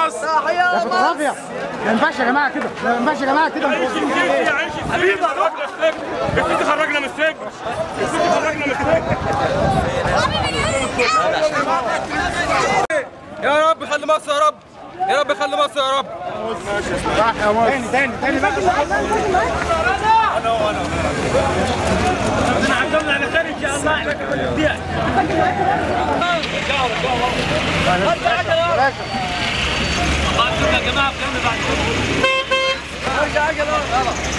مصر تحيا فوتوغرافيا ما ينفعش يا جماعه كده ما ينفعش يا جماعه كده حبيبي خرجنا من السجن الست خرجنا من السجن الست خرجنا من السجن يا رب خلي مصر يا رب يا رب خلي مصر يا رب تاني تاني تاني بقى عزمنا على خير ان شاء الله يا جماعه بكمل بعد